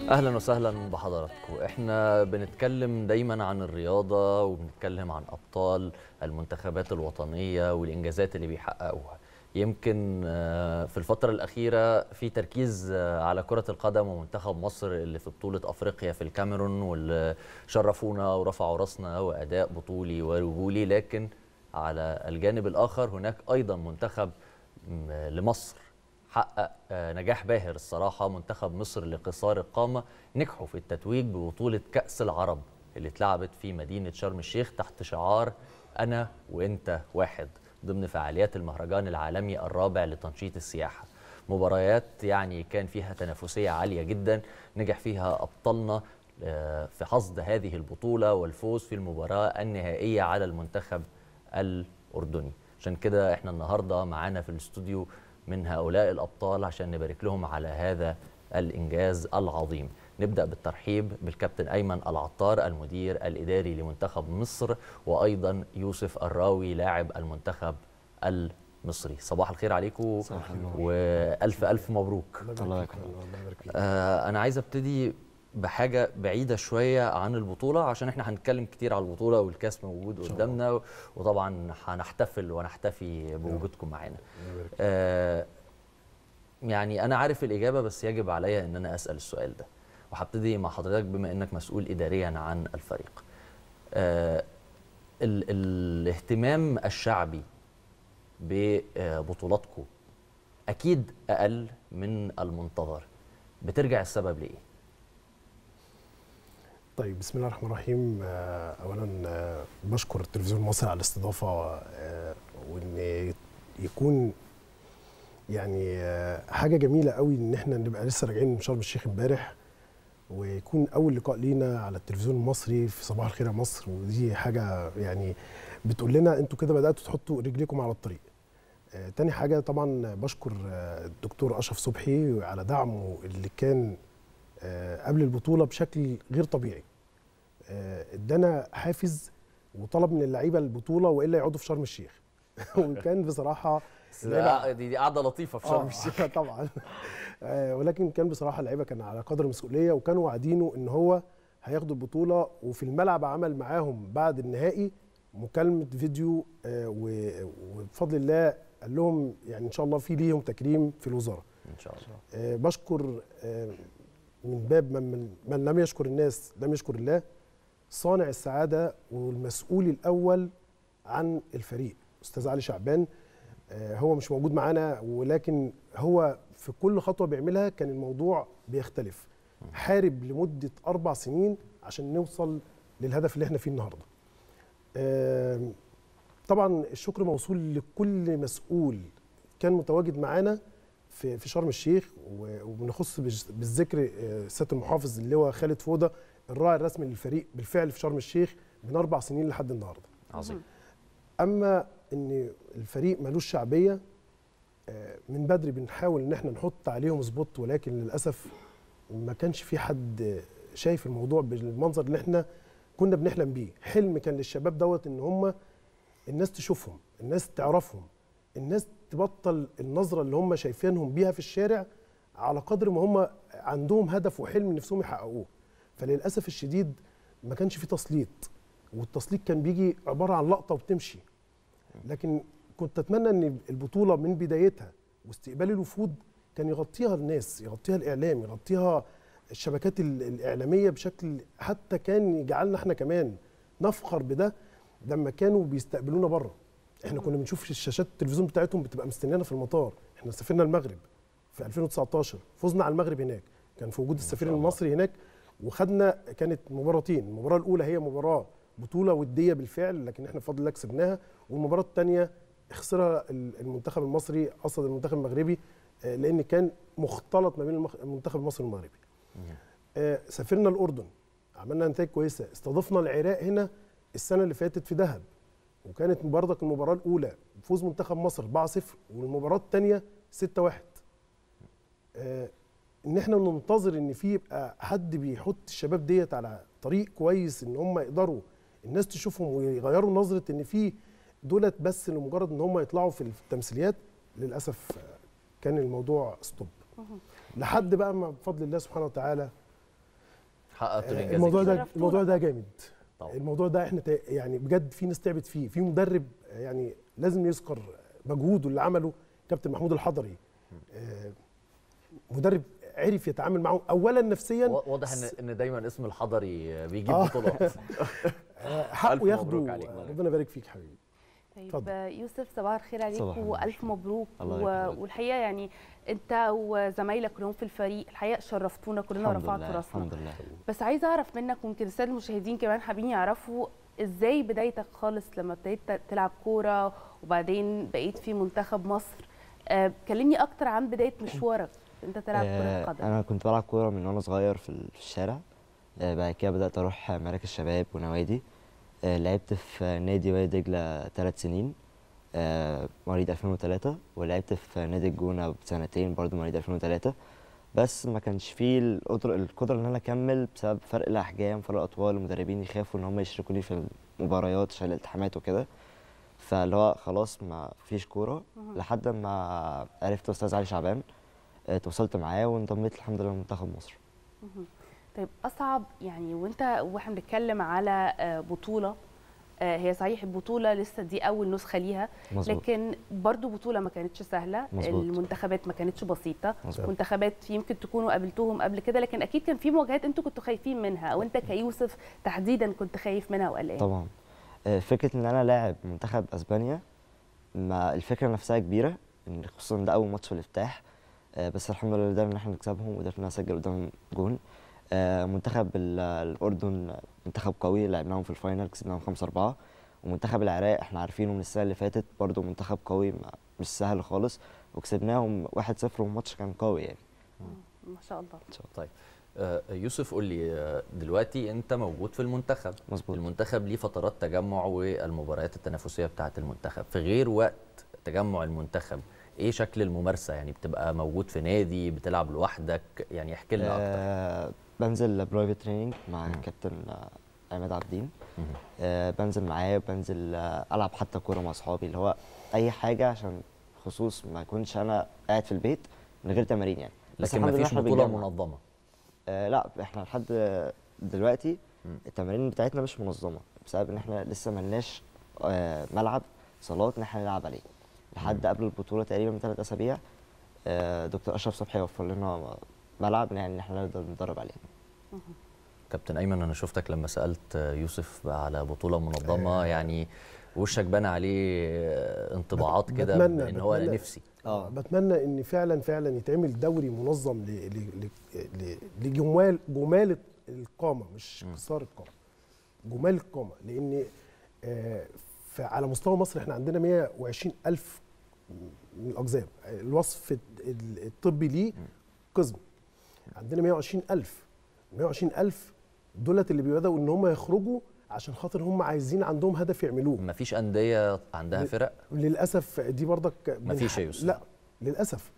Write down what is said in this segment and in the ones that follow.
اهلا وسهلا بحضراتكم احنا بنتكلم دايما عن الرياضه وبنتكلم عن ابطال المنتخبات الوطنيه والانجازات اللي بيحققوها يمكن آه، في الفتره الاخيره في تركيز آه، على كره القدم ومنتخب مصر اللي في بطوله افريقيا في الكاميرون واللي شرفونا ورفعوا راسنا واداء بطولي ورجولي لكن على الجانب الاخر هناك ايضا منتخب م- لمصر حقق آه، نجاح باهر الصراحه منتخب مصر لقصار القامه نجحوا في التتويج ببطوله كاس العرب اللي اتلعبت في مدينه شرم الشيخ تحت شعار انا وانت واحد ضمن فعاليات المهرجان العالمي الرابع لتنشيط السياحه مباريات يعني كان فيها تنافسيه عاليه جدا نجح فيها ابطالنا آه، في حصد هذه البطوله والفوز في المباراه النهائيه على المنتخب الاردني عشان كده احنا النهارده معانا في الاستوديو من هؤلاء الابطال عشان نبارك لهم على هذا الانجاز العظيم نبدا بالترحيب بالكابتن ايمن العطار المدير الاداري لمنتخب مصر وايضا يوسف الراوي لاعب المنتخب المصري صباح الخير عليكم صباح النور. والف الف مبروك الله يكرمك الله يبارك فيك آه انا عايز ابتدي بحاجه بعيده شويه عن البطوله عشان احنا هنتكلم كتير على البطوله والكاس موجود قدامنا وطبعا هنحتفل ونحتفي بوجودكم معانا الله يبارك فيك. آه يعني انا عارف الاجابه بس يجب عليا ان انا اسال السؤال ده وهبتدي مع حضرتك بما انك مسؤول اداريا عن الفريق آه ال الاهتمام الشعبي ببطولاتكم اكيد اقل من المنتظر بترجع السبب لايه طيب بسم الله الرحمن الرحيم آه، اولا آه، بشكر التلفزيون المصري على الاستضافه آه، وان يكون يعني آه، حاجه جميله قوي ان احنا نبقى لسه راجعين من شرم الشيخ امبارح ويكون اول لقاء لينا على التلفزيون المصري في صباح الخير يا مصر ودي حاجه يعني بتقول لنا انتوا كده بداتوا تحطوا رجليكم على الطريق آه، تاني حاجه طبعا بشكر آه، الدكتور اشرف صبحي على دعمه اللي كان آه، قبل البطوله بشكل غير طبيعي آه، ادانا حافز وطلب من اللعيبه البطوله والا يقعدوا في شرم الشيخ وكان بصراحه بس ده- دي دي قاعده لطيفه في شرم آه، الشيخ طبعا آه، ولكن كان بصراحه اللعيبه كان على قدر المسؤوليه وكانوا واعدينه ان هو هياخدوا البطوله وفي الملعب عمل معاهم بعد النهائي مكالمه فيديو آه، و- وبفضل الله قال لهم يعني ان شاء الله في ليهم تكريم في الوزاره ان شاء الله آه، بشكر آه، من باب من, من, من لم يشكر الناس لم يشكر الله صانع السعادة والمسؤول الأول عن الفريق أستاذ علي شعبان آه، هو مش موجود معانا ولكن هو في كل خطوة بيعملها كان الموضوع بيختلف حارب لمدة أربع سنين عشان نوصل للهدف اللي احنا فيه النهاردة آم، طبعا الشكر موصول لكل مسؤول كان متواجد معانا في في شرم الشيخ و- وبنخص بالج- بالذكر آه، سياده المحافظ اللي هو خالد فوده الراعي الرسمي للفريق بالفعل في شرم الشيخ من اربع سنين لحد النهارده. عظيم اما ان الفريق ملوش شعبيه آه، من بدري بنحاول ان احنا نحط عليهم سبوت ولكن للاسف ما كانش في حد شايف الموضوع بالمنظر اللي احنا كنا بنحلم بيه حلم كان للشباب دوت ان هم الناس تشوفهم الناس تعرفهم الناس تبطل النظره اللي هم شايفينهم بيها في الشارع على قدر ما هم عندهم هدف وحلم نفسهم يحققوه فللاسف الشديد ما كانش في تسليط والتسليط كان بيجي عباره عن لقطه وبتمشي لكن كنت اتمنى ان البطوله من بدايتها واستقبال الوفود كان يغطيها الناس يغطيها الاعلام يغطيها الشبكات ال- الاعلاميه بشكل حتى كان يجعلنا احنا كمان نفخر بده لما كانوا بيستقبلونا بره احنا كنا بنشوف الشاشات التلفزيون بتاعتهم بتبقى مستنيانا في المطار احنا سافرنا المغرب في 2019 فزنا على المغرب هناك كان في وجود السفير الله. المصري هناك وخدنا كانت مباراتين المباراه الاولى هي مباراه بطوله وديه بالفعل لكن احنا بفضل الله كسبناها والمباراه الثانيه خسرها ال- المنتخب المصري قصد المنتخب المغربي آه، لان كان مختلط ما بين المخ- المنتخب المصري والمغربي آه، سافرنا الاردن عملنا نتائج كويسه استضفنا العراق هنا السنه اللي فاتت في دهب وكانت برضك المباراه الاولى فوز منتخب مصر 4-0 والمباراه الثانيه 6-1 آه، ان احنا ننتظر ان في يبقى حد بيحط الشباب ديت على طريق كويس ان هم يقدروا الناس تشوفهم ويغيروا نظره ان في دولت بس لمجرد ان هم يطلعوا في التمثيليات للاسف آه، كان الموضوع ستوب لحد بقى ما بفضل الله سبحانه وتعالى حققتوا آه، الانجاز الموضوع ده شرفتونا. الموضوع ده جامد طبعا. الموضوع ده احنا تا- يعني بجد في ناس تعبت فيه في مدرب آه، يعني لازم يذكر مجهوده اللي عمله كابتن محمود الحضري آه، مدرب عرف يتعامل معه اولا نفسيا وا- واضح ان ان دايما اسم الحضري بيجيب آه. بطولات آه، ألف حقه مبروك ياخده عليك. آه، ربنا يبارك فيك حبيبي طيب اتفضل. آه، يوسف صباح الخير عليك صباح النور. والف مبروك الله و... يبارك فيك. والحقيقه يعني انت وزمايلك كلهم في الفريق الحقيقه شرفتونا كلنا الحمد ورفعتوا لله راسنا الحمد لله بس عايزه اعرف منك ممكن الساده المشاهدين كمان حابين يعرفوا ازاي بدايتك خالص لما ابتديت تلعب كوره وبعدين بقيت في منتخب مصر آه، كلمني اكتر عن بدايه مشوارك انت تلعب كره آه، قدم انا كنت بلعب كوره من وانا صغير في ال- في الشارع آه، بعد كده بدات اروح مراكز شباب ونوادي آه، لعبت في نادي وادي دجله ثلاث سنين آه، مواليد 2003 ولعبت في نادي الجونه بسنتين برضو مواليد 2003 بس ما كانش فيه القدره القدره ان انا اكمل بسبب فرق الاحجام فرق الاطوال المدربين يخافوا ان هم يشركوني في المباريات عشان الالتحامات وكده فاللي هو خلاص ما فيش كوره لحد ما عرفت استاذ علي شعبان آه، تواصلت معاه وانضميت الحمد لله لمنتخب مصر طيب اصعب يعني وانت واحنا بنتكلم على آه، بطوله آه، هي صحيح البطوله لسه دي اول نسخه ليها مظبوط لكن برضو بطوله ما كانتش سهله مظبوط. المنتخبات ما كانتش بسيطه مظبوط. منتخبات يمكن تكونوا قابلتوهم قبل كده لكن اكيد كان في مواجهات انتوا كنتوا خايفين منها او انت كيوسف تحديدا كنت خايف منها وقلقان طبعا آه، فكره ان انا لاعب منتخب اسبانيا ما الفكره نفسها كبيره ان خصوصا ده اول ماتش في الافتتاح آه، بس الحمد لله قدرنا ان احنا نكسبهم وقدرنا نسجل قدام جون آه، منتخب ال- الاردن منتخب قوي لعبناهم في الفاينل كسبناهم 5 4 ومنتخب العراق احنا عارفينه من السنه اللي فاتت برضه منتخب قوي ما- مش سهل خالص وكسبناهم 1-0 والماتش كان قوي يعني ما شاء الله طيب آه، يوسف قول لي آه، دلوقتي انت موجود في المنتخب مظبوط المنتخب ليه فترات تجمع والمباريات التنافسيه بتاعه المنتخب في غير وقت تجمع المنتخب ايه شكل الممارسه يعني بتبقى موجود في نادي بتلعب لوحدك يعني احكي لنا اكتر آه بنزل برايفت تريننج مع كابتن آه، عماد عابدين مهم. آه بنزل معاه بنزل آه العب حتى كوره مع اصحابي اللي هو اي حاجه عشان خصوص ما اكونش انا قاعد في البيت من غير تمارين يعني بس لكن الحمد لله مفيش إحنا بطوله بنجمع. منظمه آه لا احنا لحد دلوقتي مم. التمارين بتاعتنا مش منظمه بسبب ان احنا لسه ملناش آه ملعب صالات ان احنا نلعب عليه لحد قبل البطوله تقريبا من ثلاث اسابيع آه دكتور اشرف صبحي وفر لنا ملعب يعني ان احنا نقدر نتدرب عليه كابتن ايمن انا شفتك لما سالت يوسف بقى على بطوله منظمه يعني وشك بان عليه انطباعات كده بتمنى- ان هو بتمنى- نفسي اه بتمنى ان فعلا فعلا يتعمل دوري منظم ل- ل- ل- ل- لجمال جمال القامه مش مم. قصار القامه جمال القامه لان آه، ف- على مستوى مصر احنا عندنا 120 الف من الاقزام الوصف ال- الطبي ليه قزم عندنا 120 الف 120 الف دولت اللي بيبداوا ان هم يخرجوا عشان خاطر هم عايزين عندهم هدف يعملوه مفيش انديه عندها فرق للاسف دي برضك بنح- مفيش يا يوسف. لا للاسف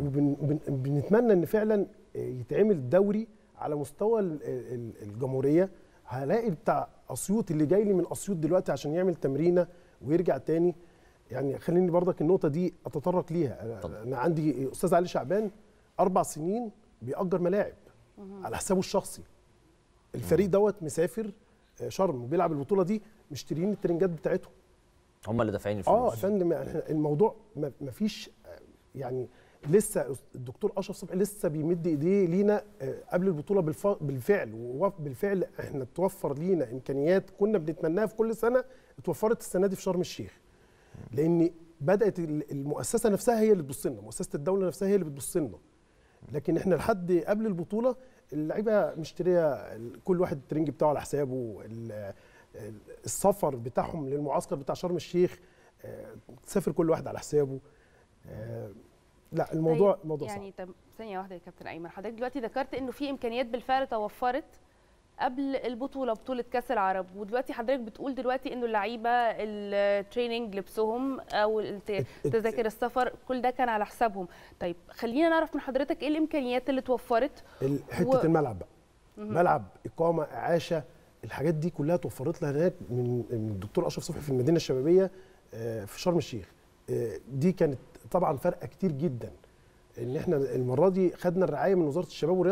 وبنتمنى ان فعلا يتعمل دوري على مستوى ال- ال- الجمهوريه هلاقي بتاع اسيوط اللي جاي لي من اسيوط دلوقتي عشان يعمل تمرينه ويرجع تاني يعني خليني برضك النقطه دي اتطرق ليها أنا- اتفضل. انا عندي استاذ علي شعبان اربع سنين بيأجر ملاعب على حسابه الشخصي الفريق دوت مسافر آه، شرم وبيلعب البطوله دي مشترين الترنجات بتاعتهم هم اللي دافعين اه يا الفلوس فندم إحنا الموضوع ما ما فيش آه، يعني لسه الدكتور اشرف صبحي لسه بيمد ايديه لينا آه، قبل البطوله بالف- بالفعل وبالفعل احنا توفر لينا امكانيات كنا بنتمناها في كل سنه اتوفرت السنه دي في شرم الشيخ لان بدات ال- المؤسسه نفسها هي اللي تبص لنا مؤسسه الدوله نفسها هي اللي بتبص لنا لكن احنا لحد قبل البطوله اللعيبه مشتريه ال- كل واحد الترنج بتاعه على حسابه ال- ال- السفر بتاعهم للمعسكر بتاع شرم الشيخ آه، تسافر كل واحد على حسابه آه، لا الموضوع طيب، الموضوع صعب يعني طب ثانيه واحده يا كابتن ايمن حضرتك دلوقتي ذكرت انه في امكانيات بالفعل توفرت قبل البطوله بطوله كاس العرب ودلوقتي حضرتك بتقول دلوقتي انه اللعيبه التريننج لبسهم او الت- الت- تذاكر السفر كل ده كان على حسابهم طيب خلينا نعرف من حضرتك ايه الامكانيات اللي توفرت ال- حته و- الملعب بقى ملعب اقامه اعاشه الحاجات دي كلها توفرت لها هناك من من الدكتور اشرف صبحي في المدينه الشبابيه آه، في شرم الشيخ آه، دي كانت طبعا فرقه كتير جدا ان احنا المره دي خدنا الرعايه من وزاره الشباب والرياضه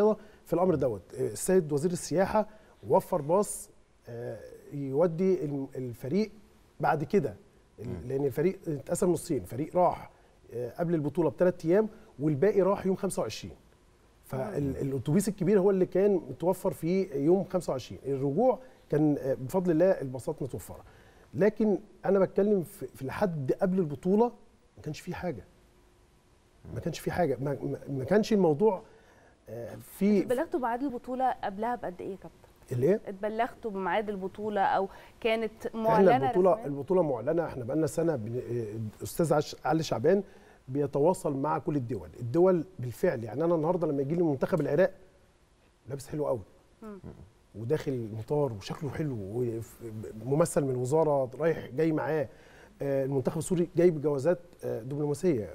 في الامر دوت آه، السيد وزير السياحه وفر باص آه، يودي الم- الفريق بعد كده ال- لان الفريق اتقسم نصين فريق راح آه، قبل البطوله بثلاث ايام والباقي راح يوم 25 فالاتوبيس الكبير هو اللي كان متوفر فيه يوم 25 الرجوع كان آه، بفضل الله الباصات متوفره لكن انا بتكلم في في لحد قبل البطوله ما كانش فيه حاجه ما كانش فيه حاجه ما, ما- ما كانش الموضوع آه، في اتبلغتوا بميعاد البطوله قبلها بقد ايه يا كابتن؟ الايه اتبلغتوا بميعاد البطوله او كانت احنا معلنه البطوله رسمياً؟ البطوله معلنه احنا بقالنا سنه بن... آه، استاذ عش- علي شعبان بيتواصل مع كل الدول الدول بالفعل يعني انا النهارده لما يجي لي منتخب العراق لابس حلو قوي وداخل المطار وشكله حلو وممثل من الوزاره رايح جاي معاه آه، المنتخب السوري جايب جوازات آه، دبلوماسيه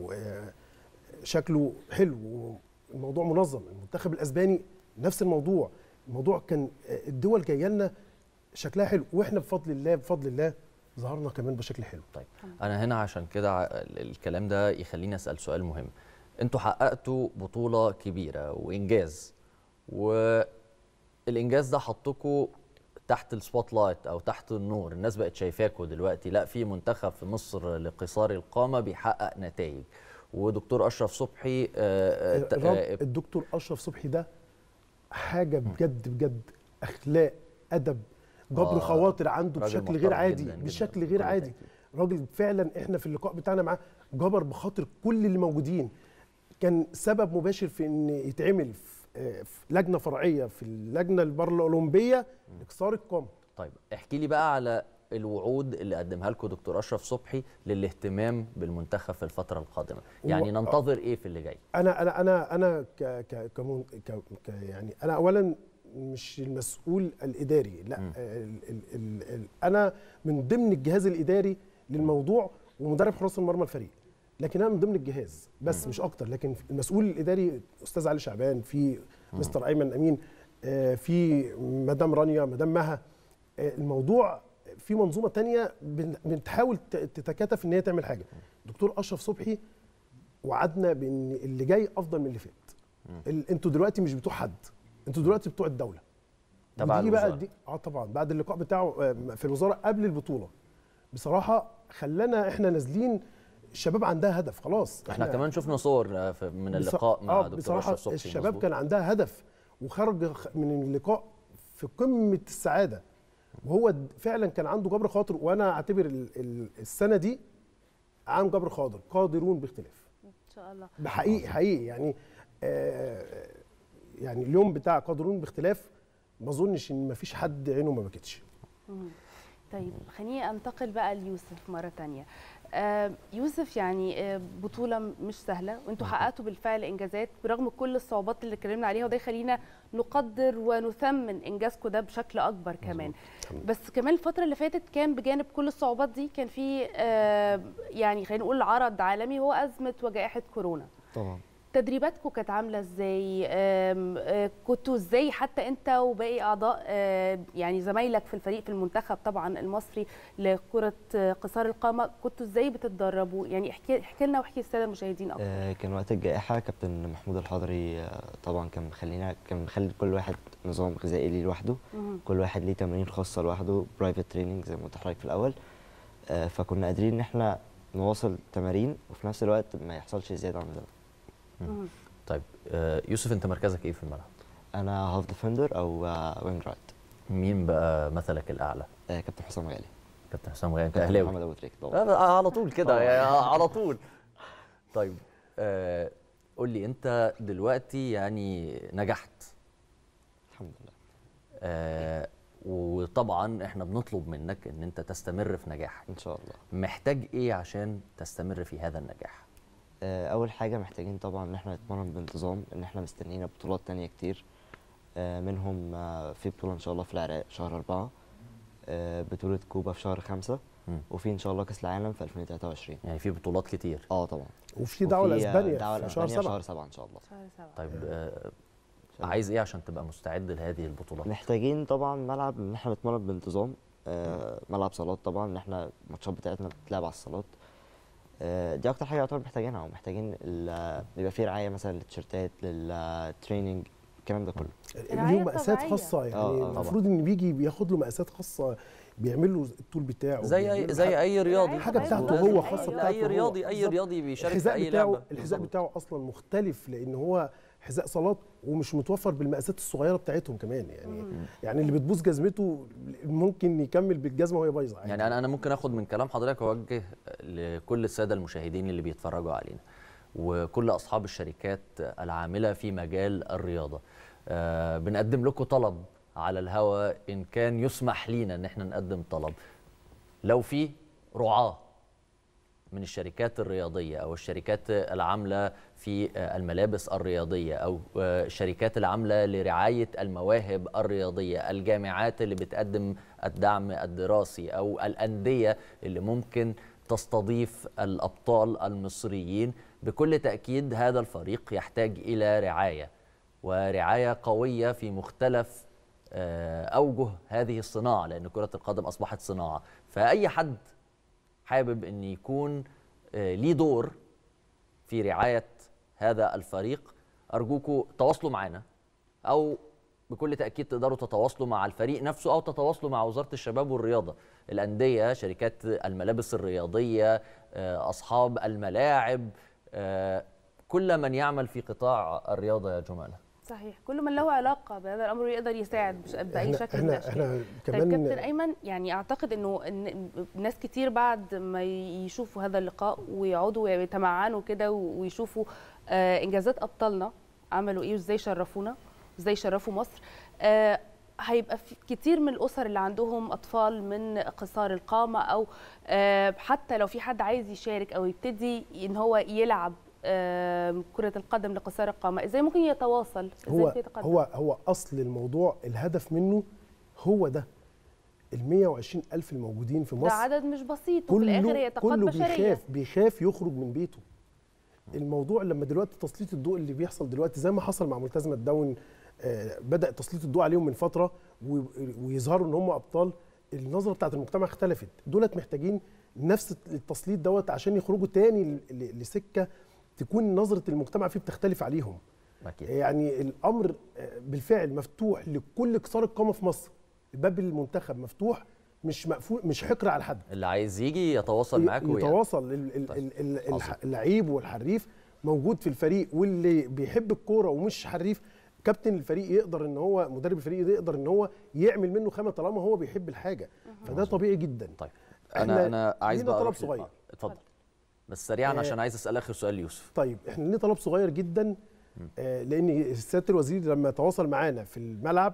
وشكله حلو والموضوع منظم المنتخب الاسباني نفس الموضوع الموضوع كان آه، الدول جايه لنا شكلها حلو واحنا بفضل الله بفضل الله ظهرنا كمان بشكل حلو طيب انا هنا عشان كده ع- الكلام ده يخليني اسال سؤال مهم انتوا حققتوا بطوله كبيره وانجاز والانجاز ده حطكوا تحت السبوت لايت او تحت النور الناس بقت شايفاكوا دلوقتي لا في منتخب في مصر لقصار القامه بيحقق نتائج ودكتور اشرف صبحي آه، آه، ت- الرب آه، الدكتور اشرف صبحي ده حاجه بجد بجد اخلاق ادب جبر آه، خواطر عنده راجل بشكل غير محترم عادي جداً جداً بشكل بكل غير عادي تأكيد. راجل فعلا احنا في اللقاء بتاعنا معاه جبر بخاطر كل اللي موجودين كان سبب مباشر في ان يتعمل في آه، في لجنه فرعيه في اللجنه البارالمبيه لكسار القمه طيب احكي لي بقى على الوعود اللي قدمها لكم دكتور اشرف صبحي للاهتمام بالمنتخب في الفتره القادمه يعني هو- ننتظر ايه في اللي جاي انا انا انا انا ك ك كمون ك ك يعني انا اولا مش المسؤول الاداري لا مم. ال ال ال ال انا من ضمن الجهاز الاداري للموضوع ومدرب حراس المرمى الفريق لكن انا من ضمن الجهاز بس مش اكتر لكن المسؤول الاداري استاذ علي شعبان في مستر ايمن امين آه، في مدام رانيا مدام مها آه، الموضوع في منظومه تانية بن- بتحاول ت- تتكاتف ان هي تعمل حاجه دكتور اشرف صبحي وعدنا بان اللي جاي افضل من اللي فات ال- انتوا دلوقتي مش بتوع حد انتوا دلوقتي بتوع الدوله تبع ودي بقى الوزارة. دي اه طبعا بعد اللقاء بتاعه آه، في الوزاره قبل البطوله بصراحه خلانا احنا نازلين الشباب عندها هدف خلاص احنا كمان شفنا صور آه، في- من بص- اللقاء مع آه دكتور بصراحه اشرف صبحي الشباب مظبوط. كان عندها هدف وخرج خ- من اللقاء في قمه السعاده وهو د- فعلا كان عنده جبر خاطر وانا اعتبر ال- ال- السنه دي عام جبر خاطر قادرون باختلاف ان شاء الله ده حقيقي حقيقي يعني آه يعني اليوم بتاع قادرون باختلاف ما اظنش ان ما فيش حد عينه ما بكتش طيب خليني انتقل بقى ليوسف مره تانية آه يوسف يعني آه بطوله م- مش سهله وانتوا حققتوا بالفعل انجازات برغم كل الصعوبات اللي اتكلمنا عليها وده يخلينا نقدر ونثمن انجازكم ده بشكل اكبر كمان بس كمان الفتره اللي فاتت كان بجانب كل الصعوبات دي كان في آه يعني خلينا نقول عرض عالمي هو ازمه وجائحه كورونا طبعا تدريباتكم كانت عامله ازاي آم، آه، كنتوا ازاي حتى انت وباقي اعضاء آه، يعني زمايلك في الفريق في المنتخب طبعا المصري لكره آه، قصار القامه كنتوا ازاي بتتدربوا يعني احكي احكي لنا واحكي الساده المشاهدين اكتر آه، كان وقت الجائحة كابتن محمود الحضري آه، طبعا كان مخلينا كان مخلي كل واحد نظام غذائي ليه لوحده مهم. كل واحد ليه تمارين خاصة لوحده برايفت تريننج زي ما قلت لحضرتك في الأول آه، فكنا قادرين إن احنا نواصل تمارين وفي نفس الوقت ما يحصلش زيادة عن ده مهم. طيب آه، يوسف انت مركزك ايه في الملعب أنا هاف ديفندر أو وينج رايت مين بقى مثلك الاعلى آه، كابتن حسام غالي كابتن حسام غالي انت كابتن اهلاوي محمد أبو تريكة طبعا آه، على طول كده طبعاً. يعني على طول طيب آه، قول لي انت دلوقتي يعني نجحت الحمد لله آه، وطبعا احنا بنطلب منك ان انت تستمر في نجاحك إن شاء الله محتاج ايه عشان تستمر في هذا النجاح آه، اول حاجه محتاجين طبعا ان احنا نتمرن بانتظام ان احنا مستنيين بطولات تانية كتير آه، منهم آه، في بطوله ان شاء الله في العراق شهر أربعة آه، بطوله كوبا في شهر خمسة مم. وفي ان شاء الله كاس العالم في 2023 يعني في بطولات كتير اه طبعا وفي دعوه وفي، آه، لاسبانيا دعوه في شهر لاسبانيا سبعه شهر سبعة ان شاء الله شهر سبعة طيب آه، عايز ايه عشان تبقى مستعد لهذه البطولات محتاجين طبعا ملعب ان احنا نتمرن بانتظام آه، ملعب صالات طبعا ان احنا الماتشات بتاعتنا بتتلعب على الصالات آه، دي اكتر حاجه يعتبر محتاجينها ومحتاجين ال- يبقى في رعايه مثلا للتيشيرتات للتريننج الكلام ده كله رعاية ليهم مقاسات طبيعية. خاصه يعني آه، آه. المفروض ان بيجي بياخد له مقاسات خاصه بيعمل له الطول بتاعه زي بيعمل اي له زي اي رياضي حاجة حاجه بتاعته لازم هو أي- خاصه لا، بتاعته اي هو. رياضي اي بالظبط. رياضي بيشارك في الحذاء اي بتاعه لعبه الحذاء بالظبط. بتاعه اصلا مختلف لان هو حذاء صالات ومش متوفر بالمقاسات الصغيره بتاعتهم كمان يعني يعني اللي بتبوظ جزمته ممكن يكمل بالجزمه وهي بايظه عادي. يعني انا انا ممكن اخد من كلام حضرتك واوجه لكل الساده المشاهدين اللي بيتفرجوا علينا وكل اصحاب الشركات العامله في مجال الرياضه آه بنقدم لكم طلب على الهواء ان كان يسمح لينا ان احنا نقدم طلب لو في رعاه من الشركات الرياضية أو الشركات العاملة في الملابس الرياضية أو الشركات العاملة لرعاية المواهب الرياضية الجامعات اللي بتقدم الدعم الدراسي أو الأندية اللي ممكن تستضيف الأبطال المصريين بكل تأكيد هذا الفريق يحتاج إلى رعاية ورعاية قوية في مختلف آه، أوجه هذه الصناعة لأن كرة القدم أصبحت صناعة فأي حد حابب ان يكون آه، ليه دور في رعايه هذا الفريق ارجوكم تواصلوا معنا او بكل تاكيد تقدروا تتواصلوا مع الفريق نفسه او تتواصلوا مع وزاره الشباب والرياضه الانديه شركات الملابس الرياضيه آه، اصحاب الملاعب آه، كل من يعمل في قطاع الرياضه يا جماله صحيح كل من له علاقه بهذا الامر يقدر يساعد بش- باي احنا شكل من احنا, الاشكال احنا طيب كابتن كمان ايمن يعني اعتقد انه إن ناس كتير بعد ما يشوفوا هذا اللقاء ويقعدوا ويتمعنوا كده ويشوفوا آه، انجازات ابطالنا عملوا ايه وازاي شرفونا ازاي شرفوا مصر آه، هيبقى في كتير من الاسر اللي عندهم اطفال من قصار القامه او آه، حتى لو في حد عايز يشارك او يبتدي ان هو يلعب آه، كرة القدم لقصار القامة ازاي ممكن يتواصل ازاي هو بيتقدم هو هو اصل الموضوع الهدف منه هو ده ال 120 الف الموجودين في ده مصر عدد مش بسيط وفي الاخر هي طاقات كله بشريه بيخاف بيخاف يخرج من بيته الموضوع لما دلوقتي تسليط الضوء اللي بيحصل دلوقتي زي ما حصل مع ملتزمه داون آه، بدا تسليط الضوء عليهم من فتره و- ويظهروا ان هم ابطال النظره بتاعت المجتمع اختلفت دولت محتاجين نفس التسليط دوت عشان يخرجوا تاني ل- ل- لسكه تكون نظره المجتمع فيه بتختلف عليهم اكيد يعني الامر آه، بالفعل مفتوح لكل كسار القامه في مصر باب المنتخب مفتوح مش مقفول مش حكر على حد اللي عايز يجي يتواصل معاكم يعني. يتواصل ال- ال- طيب. ال- ال- الح- عظيم. اللعيب والحريف موجود في الفريق واللي بيحب الكوره ومش حريف كابتن الفريق يقدر ان هو مدرب الفريق يقدر ان هو يعمل منه خامه طالما هو بيحب الحاجه فده طبيعي جدا طيب إحنا انا انا عايز لينا بقى طلب أروح لل- صغير. آه، اتفضل بس سريعا آه، عشان عايز اسال اخر سؤال يوسف طيب احنا لينا طلب صغير جدا آه لان سياده الوزير لما تواصل معانا في الملعب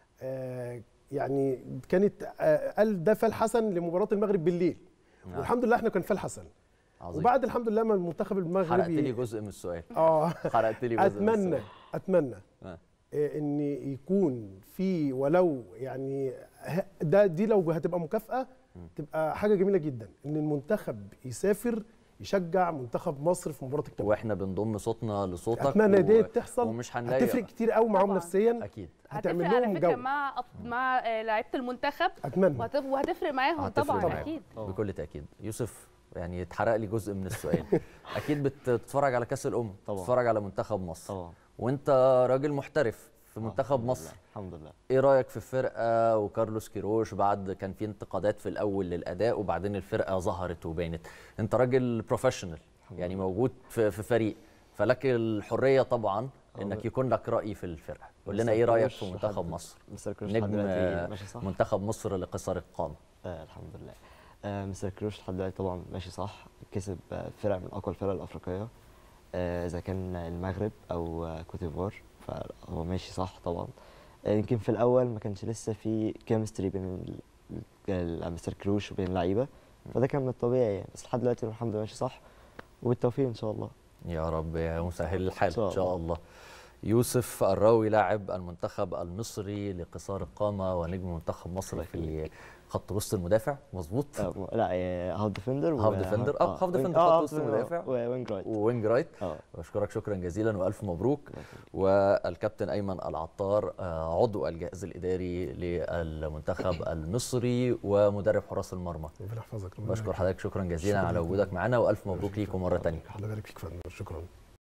آه يعني كانت آه قال ده فال حسن لمباراه المغرب بالليل نعم. والحمد لله احنا كان فال حسن عظيم وبعد الحمد لله ما المنتخب المغربي حرقت لي جزء من السؤال اه حرقت لي جزء من اتمنى السؤال اتمنى آه. آه، ان يكون في ولو يعني ه- ده دي لو هتبقى مكافاه تبقى حاجه جميله جدا ان المنتخب يسافر يشجع منتخب مصر في مباراه الكاميرون واحنا بنضم صوتنا لصوتك اتمنى و- دي تحصل ومش هنلاقي هتفرق كتير قوي معاهم طبعاً. نفسيا اكيد هتعمل هتفرق على لهم فكره جو مع أب- مع آه، لعيبه المنتخب اتمنى وهتف- وهتفرق معاهم هتفرق طبعا معاهم. اكيد بكل تاكيد يوسف يعني اتحرق لي جزء من السؤال اكيد بتتفرج على كاس الامم طبعاً. بتتفرج على منتخب مصر طبعا وانت راجل محترف في منتخب الحمد مصر لله، الحمد لله ايه رايك في الفرقه وكارلوس كيروش بعد كان في انتقادات في الاول للاداء وبعدين الفرقه ظهرت وبانت انت راجل بروفيشنال يعني موجود في, في فريق فلك الحريه طبعا انك يكون لك راي في الفرقه قول لنا مستر ايه رايك كيروش في منتخب لحد- مصر مستر كروش لحد نجم دلوقتي آه، ماشي صح منتخب مصر لقصر القامه آه الحمد لله آه مستر كروش لحد دلوقتي طبعا ماشي صح كسب آه، فرق من اقوى الفرق الافريقيه آه، اذا كان المغرب او آه، كوت ديفوار فهو ماشي صح طبعا آه، يمكن في الاول ما كانش لسه في كيمستري بين ال- ال- مستر كروش وبين اللعيبه فده كان من الطبيعي يعني بس لحد دلوقتي الحمد لله ماشي صح وبالتوفيق ان شاء الله يا رب يا مسهل الحال إن شاء ان شاء الله يوسف الراوي لاعب المنتخب المصري لقصار القامه ونجم منتخب مصر في خط وسط المدافع مظبوط آه، م- لا آه، هاف ديفندر هاف ديفندر، آه، هاف ديفندر، خط وسط مدافع. وينج رايت ووينج رايت اه بشكرك شكرا جزيلا والف مبروك والكابتن ايمن العطار آه، عضو الجهاز الاداري للمنتخب المصري ومدرب حراس المرمى ربنا يحفظك ربنا بشكر يبارك حضرتك شكرا جزيلا شكراً على لكم. وجودك معنا والف فيك. مبروك ليكم مره ثانيه الله يبارك فيك فندم شكرا